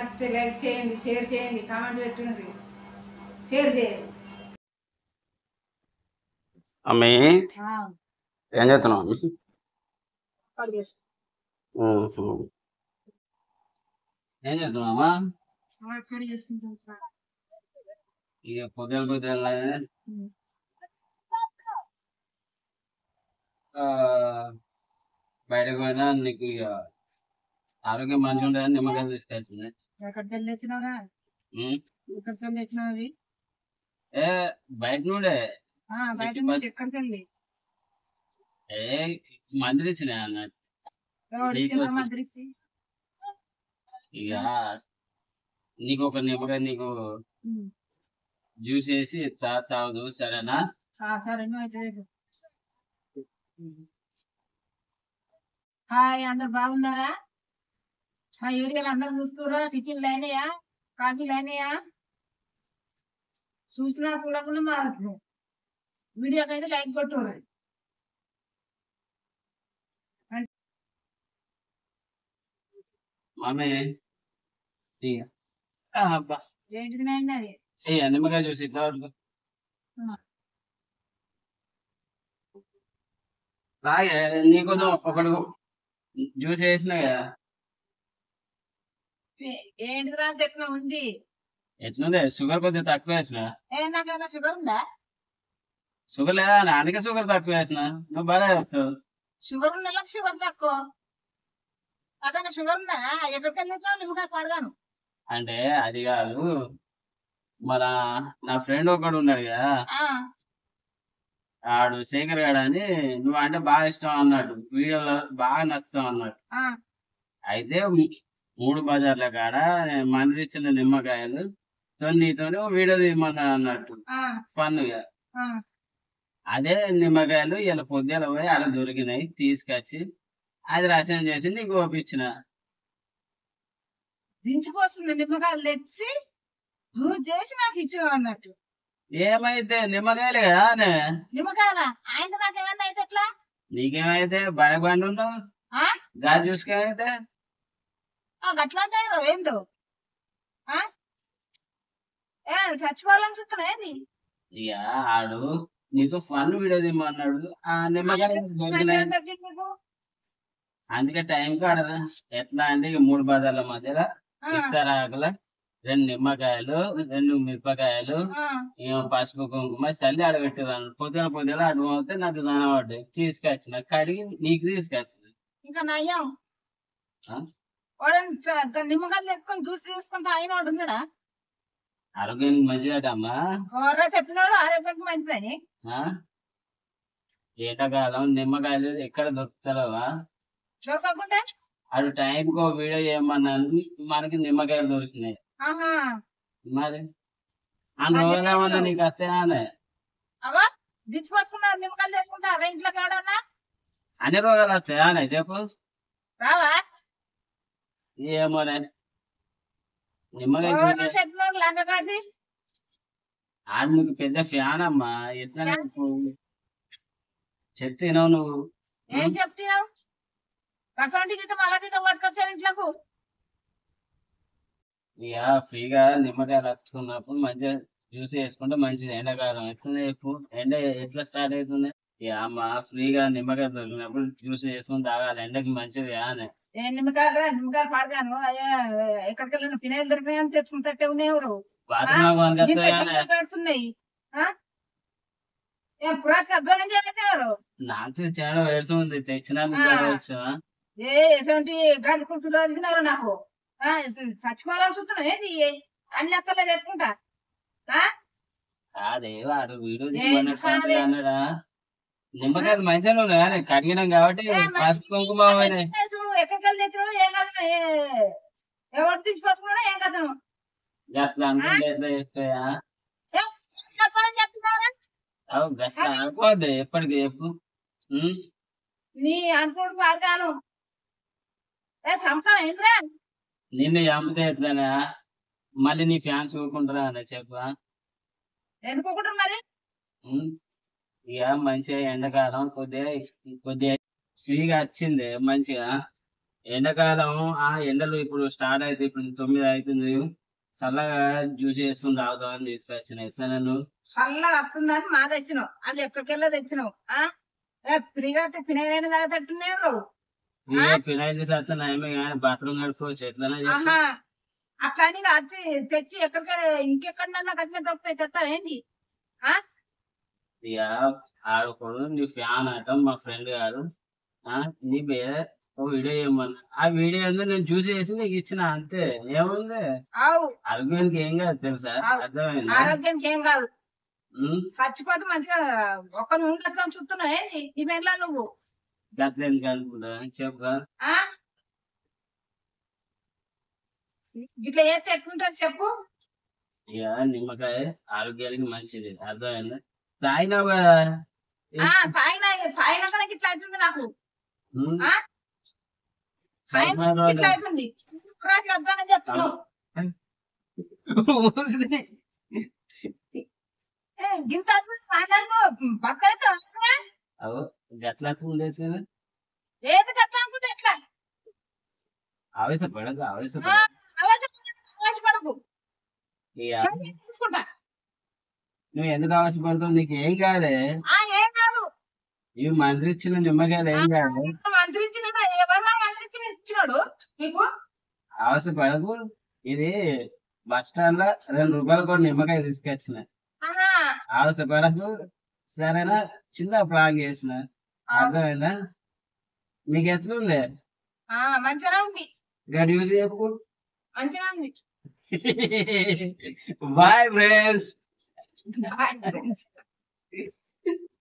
నచ్చితే లైక్ చేయండి షేర్ చేయండి కామెంట్ పెట్టండి షేర్ చేయండి అమ్మి ఏం చేస్తున్నావు అమ్మి ఊహు. ఏం చేస్తున్నావమ్మా కడి చేసుకుంటాం సార్ ఇక పొద్దున పొద్దున బయటకు పోయినా నీకు ఇక ఆరోగ్యం మంచిగా ఉంటుందని నిమ్మకాయలు తీసుకొచ్చింది ఎక్కడికి వెళ్ళి తెచ్చినావురా ఎక్కడికి వెళ్ళి తెచ్చినావు అవి ఏ బయట నుండే ఆ, బయట నుంచి ఎక్కడికి వెళ్ళి ఏ మందులు ఇచ్చినాయి అన్నట్టు ఎవరు నీకు ఇచ్చిండ్రు వచ్చి- మా దగ్గరికి? ఇక నీకు ఒక నిమ్మకాయ నీకు ఉమ్. జ్యూస్ వేసి తా తాగుదు సరేనా ఆ, సరే నువ్వు అయితే రేపు. హాయ్ అందరు బాగున్నారా మా వీడియోలు అందరు చూస్తురా టిఫిన్లు అయినాయా కాఫీలు అయినాయా చూసినా చూడకుండా మా వీడియోకి అయితే లైక్ కొట్టుర్రి మమ్మీ ఇక ఆ, అబ్బా ఏంటిది నాయన అది ఏ నిమ్మకాయ జ్యూస్ ఇట్లా పట్టుకో. ఆ. తాగే నీకు ఒకటి జ్యూస్ వేసినా కదా ఏ- ఏంటిది రా చెప్పిన ఉంది ఎట్లుంది షుగర్ కొద్దిగా తక్కువ వేసిన ఏ నాకేమైనా షుగర్ ఉందా షుగర్ లేదా అని అందుకే షుగర్ తక్కువ వేసిన నువ్వు బాగా చెప్తావు షుగర్ ఉన్న వాళ్ళకి షుగర్ తక్కువ నాకైనా షుగర్ ఉందా ఎక్కడికి వెళ్ళినా నిమ్మకాయ పడగాను అంటే అది కాదు మన నా ఫ్రెండ్ ఒకడు ఉన్నాడు కదా ఆ, ఆడు శేఖర్ గాడు అని నువ్వు అంటే బాగా ఇష్టం అన్నాడు వీడియోలో బాగా నచ్చుతావు అన్నాడు ఆ, అయితే ము- మూడు బజార్ల కాడ మంది ఇచ్చిన నిమ్మకాయలు తో నీతోనే వీడియో తీయమన్నాడు అన్నట్టు ఆ, ఫన్ గా ఆ. అదే నిమ్మకాయలు ఇలా పొద్దుల పోయి ఆడ దొరికినాయి తీసుకొచ్చి అది రసం చేసి నీకు ఓపించిన దించిపోతుంది నిమ్మకాయలు తెచ్చి నువ్వు చేసి నాకు ఇచ్చినావు అన్నట్టు ఏమైతే నిమ్మకాయలు కదా అనే నిమ్మకాయల ఆయన నాకేమన్నా అయితే ఎట్లా నీకేమైతే బడ బండి ఉన్నావు ఆ? గా చూసుకేమైతే ఆ, గట్లా అంటారు ఏందో ఆ? ఏ చచ్చిపోవాలని చూస్తున్నా ఏంది ఇక ఆడు నీకు ఫన్ వీడియో తీయమన్నాడు ఆ నిమ్మకాయలు దొరికినాయి సాయంత్రం దొరికింది నీకు? అందుకే టైం కాడదా ఎట్లా అంటే ఇక మూడు బజార్ల మధ్యలో ఆ, ఇస్తారా ఆకుల రెండు నిమ్మకాయలు రెండు మిరపకాయలు ఆ, ఏమో పసుపు కుంకుమ చల్లి ఆడబెట్టేదాన్ని పొద్దున పొద్దున అటు పోతే నాకు కనబడ్డాయి తీసుకొచ్చిన కడిగి నీకు తీసుకొచ్చిన ఇంకా నయ్యం ఆ? వాడని చ- నిమ్మకాయలు పెట్టుకొని జ్యూస్ తీసుకొని ఆయన వాడు ఉన్నాడా ఆరోగ్యానికి మంచిదటమ్మా ఎవరో చెప్పినాడు ఆరోగ్యానికి మంచిదని ఆ? ఏటకాలం నిమ్మకాయలు ఎక్కడ దొరుకుతావా దొరకకుంటే అటు టైంకి ఒక వీడియో చేయమన్నాను మనకి నిమ్మకాయలు దొరికినాయి ఆహా మరి అన్ని రోజులు ఏమన్నా నీకు వస్తాయనే అవా దించిపోసుకున్నారు నిమ్మకాయలు తెచ్చుకుంటారా ఇంట్లోకి ఎవడన్నా అన్ని రోగాలు వస్తాయనే చెప్పు రావా ఏమోనే నిమ్మకాయ ఎవరో చూసి చెప్పినాడు లంక కాడి ఆడు నీకు పెద్ద ఫ్యాన్ అమ్మా ఎట్లా ఫ్యాన్? నీకు చెప్తున్నావు నువ్వు ఏం చెప్తున్నావు కసంటి గిట్ట మళ్ళీ పట్టుకొచ్చాను ఇంట్లోకు ఇక ఫ్రీగా నిమ్మకాయలు వస్తున్నప్పుడు మంచిగా జ్యూస్ వేసుకుంటే మంచిది ఎండాకాలం ఎట్లా చెప్పు ఎండ ఎట్లా స్టార్ట్ అవుతుంది ఇక అమ్మ ఫ్రీగా నిమ్మకాయ దొరికినప్పుడు జ్యూస్ వేసుకుని తాగాలి ఎండకి మంచిది అని ఏ నిమ్మకాయలు రా, నిమ్మకాయలు పడగాను అయ్యా ఎక్కడికి వెళ్ళిన పినాయిలు దొరికినాయని తెచ్చుకుంటే ఎవరు బాత్రూమ్ ఇంత శంకలు పెడుతున్నాయి ఆ? ఏం పురాతక అధ్వానం చేయబెట్టారు నాకు చాలా పెడుతుంది తెచ్చినందుకు ఆ. కావచ్చు, ఆ? ఏ ఎటువంటి గాడి కుట్టులు అడిగినారు నాకు ఆ, చచ్చిపోవాలని చూస్తున్నావు ఏంది అన్ని అక్కర్లే తెచ్చుకుంటా కాదే వాడు వీడియో ఏ తీయమన్నట్టు కాదే. అన్నాడా నిమ్మకాయలు మంచిగా ఉన్నాయి కడిగినాం కాబట్టి ఏ మంచి- పసుపు కుంకుమ పోయినాయి. తెచ్చినాయి చూడు ఎక్కడికి వెళ్ళి తెచ్చినాడు ఏం కాదు ఏ- ఎవరు తెచ్చిపోసుకున్నారా ఏం కాదు అట్లా అనుకుంటే ఎట్లా చెప్తాయా చెప్పాలని చెప్తున్నారా అవు గట్లా అనుకోవద్దు ఎప్పటికి చెప్పు ఉం? నీ అనుకోడు పాడతాను ఏ సంతం ఏంద్రా నిన్ను చంపితే ఎట్లనా మళ్ళీ నీ ఫ్యాన్స్ ఊరుకుంటారా అని చెప్పు ఆ? ఎందుకోకుండా మరి ఉం? ఇక మంచిగా ఎండాకాలం కొద్దిగా కొద్దిగా ఫ్రీగా వచ్చింది మంచిగా ఎండాకాలం ఆ ఎండలు ఇప్పుడు స్టార్ట్ అయితే ఇప్పుడు తొమ్మిది అవుతుంది చల్లగా జ్యూస్ చేసుకుని తాగుతామని తీసుకొచ్చిన ఎట్లా నన్ను చల్లగా వస్తుందని మా తెచ్చినావు అది ఎక్కడికెళ్ళో తెచ్చినావు ఆ ఏ, ఫ్రీగా ఫినైల్ తాగేటట్టున్నావు ఫినాయిల్ చేస్తే నయమే కానీ బాత్రూమ్ నడుపుకోవచ్చు ఎట్లనే చెప్పు. ఆహా అట్లా అని వచ్చి తెచ్చి ఎక్కడికైనా ఇంకెక్కడన్నా కట్టిన దొరుకుతాయి తెస్తావు ఏంది ఇక ఆడుకోడు నీ ఫ్యాన్ ఆటం మా ఫ్రెండ్ గారు ఆ నీ బే ఓ వీడియో చేయమన్నా ఆ వీడియో ఏందో నేను చూసి చేసి నీకు ఇచ్చిన అంతే ఏముంది ఆవు ఆరోగ్యానికి ఏం కాదు తెలుసా అవు. అర్థమైందా ఆరోగ్యానికి ఏం కాదు ఉమ్, చచ్చిపోతే మంచిగా ఒక్కరు ఉండొచ్చు చూస్తున్నావు ఏంది ఈ మెడలో నువ్వు గట్ల ఎందుకు అనుకుంటా చెప్పు ఆ ఇట్లా చేస్తే ఎట్లుంటది చెప్పు ఇక నిమ్మకాయ ఆరోగ్యానికి మంచిది అర్థమైందా తాగినావు కదా ఆ తాగినా తాగినాక నాకు ఇట్లా అవుతుంది నాకు ఉమ్, ఆ? తాగినాక తాగిన ఇట్లా అవుతుంది రాజు అర్థమని చెప్తున్నావు ఏ, గింత అవుతుంది మాట్లాడుకో బతకైతే అవసరమా అవు గట్ల ఉండేది కదా ఏది గట్లా అనుకుంటే ఎట్లా ఆవేశపడక ఆ, ఆవేశపడ ఆవేశపడకు ఇక చదివి తీసుకుంటా నువ్వు ఎందుకు ఆవేశపడతావు నీకు ఏం కాదే ఆ ఏం కాదు ఇవి మంత్రి ఇచ్చిన నిమ్మకాయలు ఏం కాదు మంత్రించిన ఎవరన్నా మంత్రించిన ఇచ్చినాడు నీకు ఆవేశపడకు ఇది బస్ స్టాండ్ లో రెండు రూపాయలు కూడా నిమ్మకాయ తీసుకొచ్చిన ఆహా ఆవేశపడకు సరేనా చిన్న ప్లాన్ చేసిన అర్థమైందా నీకు ఎట్లుంది ఆ మంచిగా ఉంది గడి చూసి చెప్పు మంచిగా ఉంది బాయ్ ఫ్రెండ్స్ Bye, friends.